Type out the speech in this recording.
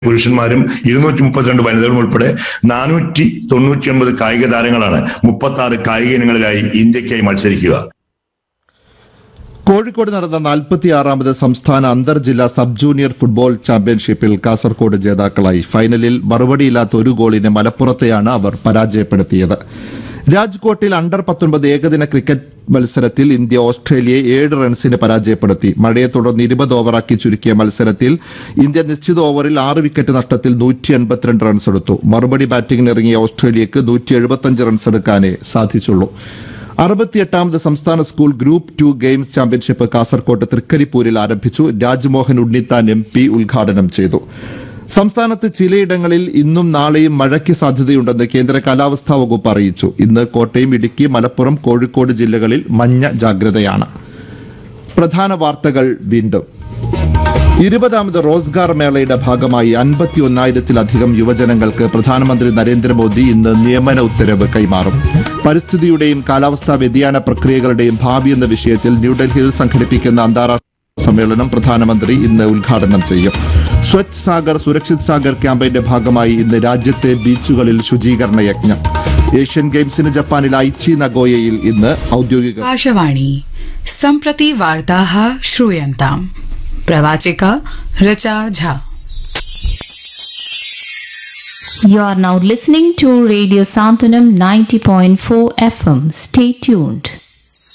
പുരുഷന്മാരും ഇരുന്നൂറ്റി മുപ്പത്തിരണ്ട് വനിതകളും ഉൾപ്പെടെ നാനൂറ്റി തൊണ്ണൂറ്റി ഒൻപത് കായിക താരങ്ങളാണ് മുപ്പത്തി ആറ് കായിക ഇനങ്ങളിലായി ഇന്ത്യക്കായി മത്സരിക്കുക കോഴിക്കോട് നടന്ന നാൽപ്പത്തിയാറാമത് സംസ്ഥാന അന്തർ ജില്ലാ സബ് ജൂനിയർ ഫുട്ബോൾ ചാമ്പ്യൻഷിപ്പിൽ കാസർകോട് ജേതാക്കളായി ഫൈനലിൽ മറുപടിയില്ലാത്ത ഒരു ഗോളിന് മലപ്പുറത്തെയാണ് അവർ പരാജയപ്പെടുത്തിയത് രാജ്കോട്ടിൽ അണ്ടർ പത്തൊൻപത് ഏകദിന ക്രിക്കറ്റ് മത്സരത്തിൽ ഇന്ത്യ ഓസ്ട്രേലിയയെ ഏഴ് റൺസിന് പരാജയപ്പെടുത്തി മഴയെ തുടർന്ന് ഇരുപത് ഓവറാക്കി ചുരുക്കിയ മത്സരത്തിൽ ഇന്ത്യ നിശ്ചിത ഓവറിൽ ആറ് വിക്കറ്റ് നഷ്ടത്തിൽ നൂറ്റി എൺപത്തിരണ്ട് റൺസ് എടുത്തു മറുപടി ബാറ്റിംഗിനിറങ്ങിയ ഓസ്ട്രേലിയക്ക് നൂറ്റി എഴുപത്തിയഞ്ച് റൺസ് എടുക്കാനേ സാധിച്ചുള്ളൂ അറുപത്തിയെട്ടാമത് സംസ്ഥാന school group two games championship കാസർകോട്ട് തൃക്കരിപ്പൂരിൽ ആരംഭിച്ചു രാജ്മോഹൻ ഉണ്ണിത്താൻ എം പി ഉദ്ഘാടനം ചെയ്തു സംസ്ഥാനത്ത് ചിലയിടങ്ങളിൽ ഇന്നും നാളെയും മഴയ്ക്ക് സാധ്യതയുണ്ടെന്ന് കേന്ദ്ര കാലാവസ്ഥാ വകുപ്പ് അറിയിച്ചു ഇന്ന് കോട്ടയം ഇടുക്കി മലപ്പുറം കോഴിക്കോട് ജില്ലകളിൽ മഞ്ഞ ജാഗ്രതയാണ് പ്രധാന വാർത്തകൾ വീണ്ടും ഇരുപതാമത് റോസ്ഗാർ മേളയുടെ ഭാഗമായി അൻപത്തിയൊന്നായിരത്തിലധികം യുവജനങ്ങൾക്ക് പ്രധാനമന്ത്രി നരേന്ദ്രമോദി ഇന്ന് നിയമന ഉത്തരവ് കൈമാറും പരിസ്ഥിതിയുടെയും കാലാവസ്ഥാ വ്യതിയാന പ്രക്രിയകളുടെയും ഭാവി എന്ന വിഷയത്തിൽ ന്യൂഡൽഹിയിൽ സംഘടിപ്പിക്കുന്ന അന്താരാഷ്ട്ര സമ്മേളനം പ്രധാനമന്ത്രി ഇന്ന് ഉദ്ഘാടനം ചെയ്യും സ്വച്ഛ് സാഗർ സുരക്ഷിത് സാഗർ ക്യാമ്പയിന്റെ ഭാഗമായി ഇന്ന് രാജ്യത്തെ ബീച്ചുകളിൽ ശുചീകരണ യജ്ഞം ഏഷ്യൻ ഗെയിംസിന് ജപ്പാനിൽ ഐച്ചി നഗോയയിൽ ഇന്ന് ഔദ്യോഗിക आकाशवाणी सम्प्रति वार्ताः श्रूयन्ताम् प्रवाचिका रचा Jha You are now listening to Radio Santanam 90.4 FM. Stay tuned.